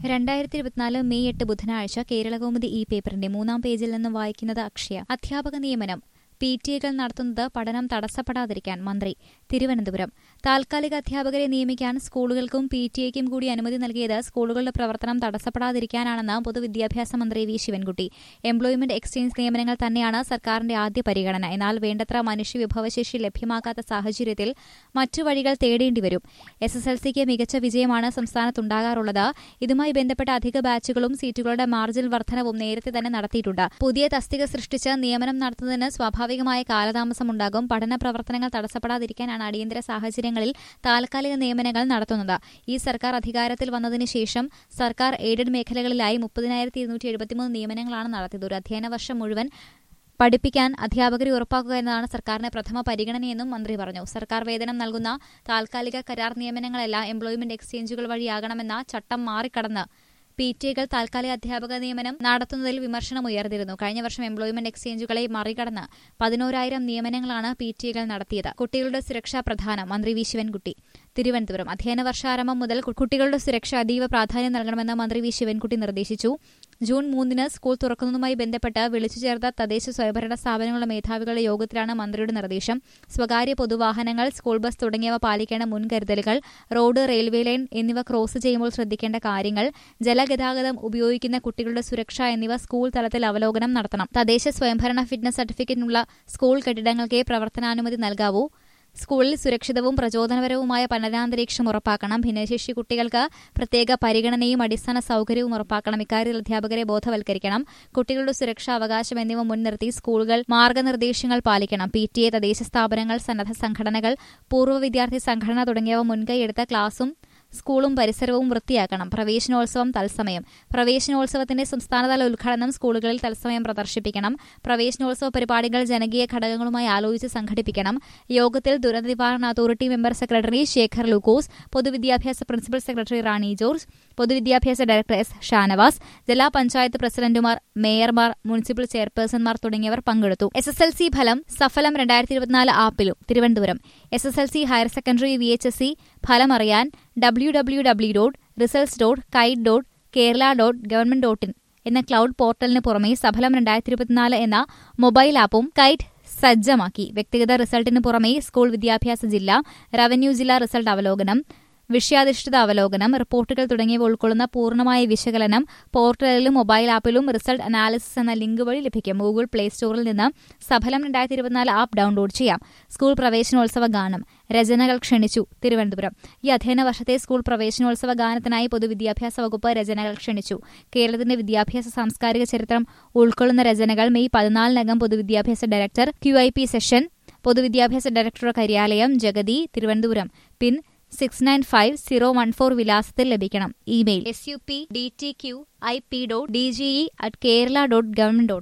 രണ്ടായിരത്തി ഇരുപത്തിനാല് മെയ് എട്ട് ബുധനാഴ്ച കേരളകൗമുദി ഈ പേപ്പറിന്റെ മൂന്നാം പേജിൽ നിന്ന് വായിക്കുന്നത് അക്ഷയ അധ്യാപക നിയമനം പി ടി എകൾ നടത്തുന്നത് പഠനം തടസ്സപ്പെടാതിരിക്കാൻ മന്ത്രി തിരുവനന്തപുരം താൽക്കാലിക അധ്യാപകരെ നിയമിക്കാൻ സ്കൂളുകൾക്കും പി ടി എക്കും കൂടി അനുമതി നൽകിയത് സ്കൂളുകളുടെ പ്രവർത്തനം തടസ്സപ്പെടാതിരിക്കാനാണെന്ന് പൊതുവിദ്യാഭ്യാസ മന്ത്രി വി ശിവൻകുട്ടി എംപ്ലോയ്മെന്റ് എക്സ്ചേഞ്ച് നിയമനങ്ങൾ തന്നെയാണ് സർക്കാരിന്റെ ആദ്യ പരിഗണന എന്നാൽ വേണ്ടത്ര മനുഷ്യവിഭവശേഷി ലഭ്യമാകാത്ത സാഹചര്യത്തിൽ മറ്റു വഴികൾ തേടേണ്ടി വരും എസ് എസ് എൽ സിക്ക് മികച്ച വിജയമാണ് സംസ്ഥാനത്തുണ്ടാകാറുള്ളത് ഇതുമായി ബന്ധപ്പെട്ട അധിക ബാച്ചുകളും സീറ്റുകളുടെ മാർജിൻ വർധനവും നേരത്തെ തന്നെ നടത്തിയിട്ടുണ്ട് പുതിയ തസ്തിക സൃഷ്ടിച്ച് നിയമനം നടത്തുന്നതിന് സ്വാഭാവികമായ കാലതാമസമുണ്ടാകും പഠന പ്രവർത്തനങ്ങൾ തടസ്സപ്പെടാതിരിക്കാനാണ് അടിയന്തര സാഹചര്യങ്ങളിൽ താൽക്കാലിക നിയമനങ്ങൾ നടത്തുന്നത് ഈ സർക്കാർ അധികാരത്തിൽ വന്നതിന് ശേഷം സർക്കാർ എയ്ഡഡ് മേഖലകളിലായി മുപ്പതിനായിരത്തി ഇരുന്നൂറ്റി എഴുപത്തിമൂന്ന് നിയമനങ്ങളാണ് നടത്തിയത് ഒരു അധ്യയന വർഷം മുഴുവൻ പഠിപ്പിക്കാൻ അധ്യാപകരെ ഉറപ്പാക്കുക എന്നതാണ് സർക്കാരിന്റെ പ്രഥമ പരിഗണനയെന്നും മന്ത്രി പറഞ്ഞു സർക്കാർ വേതനം നൽകുന്ന താൽക്കാലിക കരാർ നിയമനങ്ങളെല്ലാം എംപ്ലോയ്മെന്റ് എക്സ്ചേഞ്ചുകൾ വഴിയാകണമെന്ന ചട്ടം മാറിക്കടന്ന് പി ടി എകൾ താൽക്കാലിക അധ്യാപക നിയമനം നടത്തുന്നതിൽ വിമർശനം ഉയർന്നിരുന്നു കഴിഞ്ഞ വർഷം എംപ്ലോയ്മെന്റ് എക്സ്ചേഞ്ചുകളെ മറികടന്ന് പതിനോരായിരം നിയമനങ്ങളാണ് പി ടി എകൾ നടത്തിയത് കുട്ടികളുടെ സുരക്ഷ പ്രധാനം മന്ത്രി വി ശിവൻകുട്ടി തിരുവനന്തപുരം അധ്യയന വർഷാരംഭം മുതൽ കുട്ടികളുടെ സുരക്ഷ അതീവ പ്രാധാന്യം നൽകണമെന്ന് മന്ത്രി വി ശിവൻകുട്ടി നിർദ്ദേശിച്ചു ജൂൺ മൂന്നിന് സ്കൂൾ തുറക്കുന്നതുമായി ബന്ധപ്പെട്ട് വിളിച്ചു ചേർത്ത തദ്ദേശ സ്വയംഭരണ സ്ഥാപനങ്ങളുടെ മേധാവികളുടെ യോഗത്തിലാണ് മന്ത്രിയുടെ നിർദ്ദേശം സ്വകാര്യ പൊതുവാഹനങ്ങൾ സ്കൂൾ ബസ് തുടങ്ങിയവ പാലിക്കേണ്ട മുൻകരുതലുകൾ റോഡ് റെയിൽവേ ലൈൻ എന്നിവ ക്രോസ് ചെയ്യുമ്പോൾ ശ്രദ്ധിക്കേണ്ട കാര്യങ്ങൾ ജലഗതാഗതം ഉപയോഗിക്കുന്ന കുട്ടികളുടെ സുരക്ഷ എന്നിവ സ്കൂൾ തലത്തിൽ അവലോകനം നടത്തണം തദ്ദേശ സ്വയംഭരണ ഫിറ്റ്നസ് സർട്ടിഫിക്കറ്റിനുള്ള സ്കൂൾ കെട്ടിടങ്ങൾക്കേ പ്രവർത്തനാനുമതി നൽകാവൂ സ്കൂളിൽ സുരക്ഷിതവും പ്രചോദനപരവുമായ പഠനാന്തരീക്ഷം ഉറപ്പാക്കണം ഭിന്നശേഷി കുട്ടികൾക്ക് പ്രത്യേക പരിഗണനയും അടിസ്ഥാന സൌകര്യവും ഉറപ്പാക്കണം ഇക്കാര്യത്തിൽ അധ്യാപകരെ ബോധവൽക്കരിക്കണം കുട്ടികളുടെ സുരക്ഷാ അവകാശം എന്നിവ മുൻനിർത്തി സ്കൂളുകൾ മാർഗനിർദ്ദേശങ്ങൾ പാലിക്കണം പി ടി എ തദ്ദേശ സ്ഥാപനങ്ങൾ സന്നദ്ധ സംഘടനകൾ പൂർവ്വ വിദ്യാർത്ഥി സംഘടന തുടങ്ങിയവ മുൻകൈയെടുത്ത ക്ലാസും സ്കൂളും പരിസരവും വൃത്തിയാക്കണം പ്രവേശനോത്സവം തത്സമയം പ്രവേശനോത്സവത്തിന്റെ സംസ്ഥാനതല ഉദ്ഘാടനം സ്കൂളുകളിൽ തത്സമയം പ്രദർശിപ്പിക്കണം പ്രവേശനോത്സവ പരിപാടികൾ ജനകീയ ഘടകങ്ങളുമായി ആലോചിച്ച് സംഘടിപ്പിക്കണം യോഗത്തിൽ ദുരന്ത നിവാരണ authority member secretary Shekhar Lukose പൊതുവിദ്യാഭ്യാസ പ്രിൻസിപ്പൽ സെക്രട്ടറി റാണി ജോർജ് പൊതുവിദ്യാഭ്യാസ ഡയറക്ടർ എസ് ഷാനവാസ് ജില്ലാ പഞ്ചായത്ത് പ്രസിഡന്റുമാർ മേയർമാർ മുനിസിപ്പൽ ചെയർപേഴ്സൺമാർ തുടങ്ങിയവർ പങ്കെടുത്തു എസ് എസ് എൽ സി ഫലം സഫലം രണ്ടായിരത്തി ഇരുപത്തിനാല് ആപ്പിലും Thiruvananthapuram S S L C higher secondary V H S C ഫലം അറിയാൻ W W W dot results dot kite dot Kerala dot government dot in എന്ന ക്ലൌഡ് പോർട്ടലിന് പുറമെ സഫലം രണ്ടായിരത്തി ഇരുപത്തിനാല് എന്ന മൊബൈൽ ആപ്പും കൈറ്റ് സജ്ജമാക്കി വ്യക്തിഗത റിസൾട്ടിന് പുറമെ സ്കൂൾ വിദ്യാഭ്യാസ ജില്ല റവന്യൂ ജില്ലാ റിസൾട്ട് അവലോകനം വിഷയാധിഷ്ഠിത അവലോകനം റിപ്പോർട്ടുകൾ തുടങ്ങിയവ ഉൾക്കൊള്ളുന്ന പൂർണ്ണമായ വിശകലനം പോർട്ടലിലും മൊബൈൽ ആപ്പിലും റിസൾട്ട് അനാലിസിസ് എന്ന ലിങ്ക് വഴി ലഭിക്കും ഗൂഗിൾ പ്ലേ സ്റ്റോറിൽ നിന്ന് സഫലം രണ്ടായിരത്തി ഇരുപത്തിനാല് ആപ്പ് ഡൌൺലോഡ് ചെയ്യാം സ്കൂൾ പ്രവേശനോത്സവ ഗാനം രചനകൾ ക്ഷണിച്ചു തിരുവനന്തപുരം ഈ അധ്യയന വർഷത്തെ സ്കൂൾ പ്രവേശനോത്സവ ഗാനത്തിനായി പൊതുവിദ്യാഭ്യാസ വകുപ്പ് രചനകൾ ക്ഷണിച്ചു കേരളത്തിന്റെ വിദ്യാഭ്യാസ സാംസ്കാരിക ചരിത്രം ഉൾക്കൊള്ളുന്ന രചനകൾ മെയ് പതിനാലിനകം പൊതുവിദ്യാഭ്യാസ director Q I P session പൊതുവിദ്യാഭ്യാസ ഡയറക്ടറുടെ കാര്യാലയം Jagathy Thiruvananthapuram pin six nine five zero one four വിലാസത്തിൽ ലഭിക്കണം email S U P D T Q I P dot D G E at Kerala dot government dot